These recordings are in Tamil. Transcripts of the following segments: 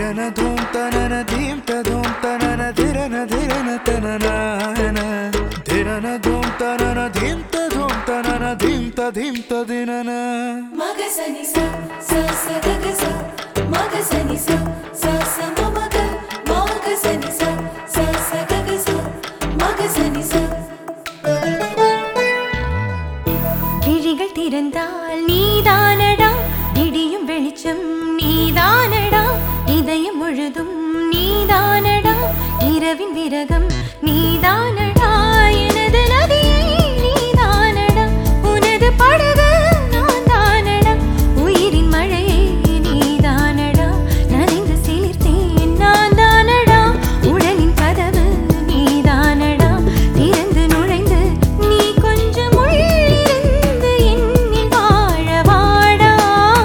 ಧಿರನ ಧೂಮ್ ತನನ ಧೀಮ್ ತ ಧೂಮ್ ತನನ ಧಿರನ ಧಿರನ ತನನ ಧಿರನ ಧೂಮ್ ತನನ ಧೀಮ್ ತ ಧೂಮ್ ತನನ ಧೀಮ್ ತ ಧೀಮ್ ತ ದಿನನ మగసని స స స గగ స మగసని స స స మమగ మగసని స స స గగ స మగసని స விழிகள் திறந்தால் நீதானடா இடியும் வெளிச்சம் நீதானடா இதயம் முழுதும் நீதானடா இரவின் விரகம் நீதானடா எனது நதியை நீதானடா உனது படகு நான் தானடா உயிரின் மழையை நீதானடா நனைந்து சிலிர்த்தேன் நான் தானடா உடலின் கதவு நீதானடா திறந்து நுழைந்து நீ கொஞ்சம் உள்ளிருந்து என்னில் வாழ வாடா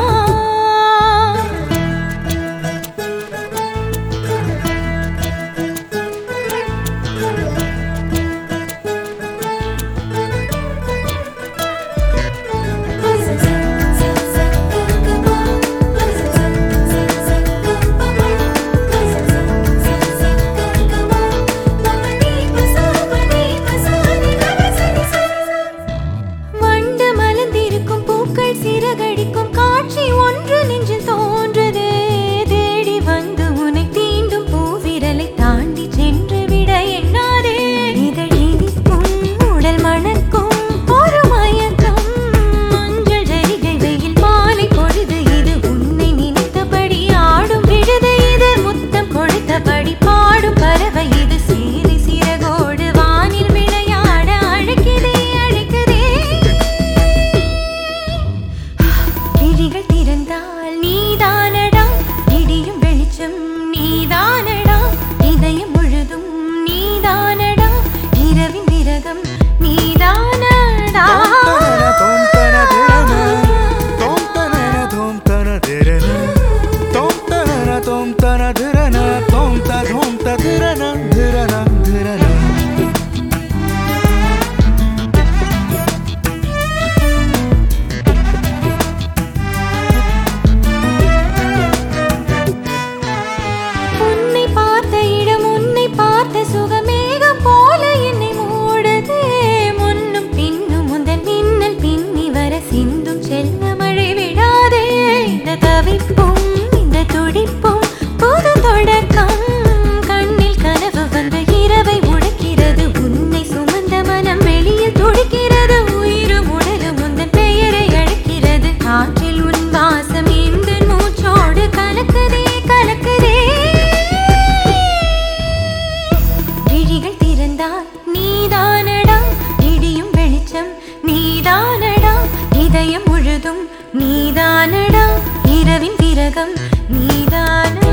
మగస స స స గగ మ మగస స స స గగ మ మగస స స స గగ మ మగని పస మని పస ని మగసని స வண்டு மலர்ந்திருக்கும் பூக்கள் சிறகடிக்கும் காட்சி ஒன்று நெஞ்சில் தோன்றுதே தேடி வந்து உன்னை தீண்டும் பூவிரலை தாண்டி சென்று விட எண்ணாதே இதழ் இனிக்கும் உடல் மணக்கும் ஒரு மயக்கம் மஞ்சள் ஜரிகை வெயில் மாலை பொழுது இது உன்னை நினைத்தபடி ஆடும் விழுது இது முத்தம் கொடுத்தபடி பாடும் பறவை இது சீறி சிறகோடு வானில் விளையாட அழைக்குதே அழைக்குதே கிழிகள் திறந்தால் நீதானடா இடியும் வெளிச்சம் நீதானடா இதயம் முழுதும் நீதானடா இரவின் விரகம் நீதானடா தோம் தன தோம் தன தோம் தன ಧಿರನ தோம் தன தோம் தன ಧಿರನ தோம் த தோம் த ಧಿರನ ಧಿರನ ಧಿರನ உன்னை பார்த்த இடம் உன்னை பார்த்த சுகமேகம் போல என்னை மூடுதே முன்னும் பின்னும் முந்தன் மின்னல் பின்னி வர சிந்தும் செல்ல மழை விடாதே இந்த தவிப்பும் இந்த துடிப்பும் புது தொடக்கம் கண்ணில் கனவு வந்த இரவை உடைக்கிறது உன்னை சுமந்த மனம் வெளியில் துடிக்கிறது உயிரும் உடலும் உந்தன் பெயரை அழைக்கிறது காற்றில் உன் வாசம் இந்த மூச்சோடு கலக்குதே கலக்குதே விழிகள் திறந்தால் நீதானடா இடியும் வெளிச்சம் நீதானடா இதயம் முழுதும் நீதானடா இரவின் விரகம் நீதானடா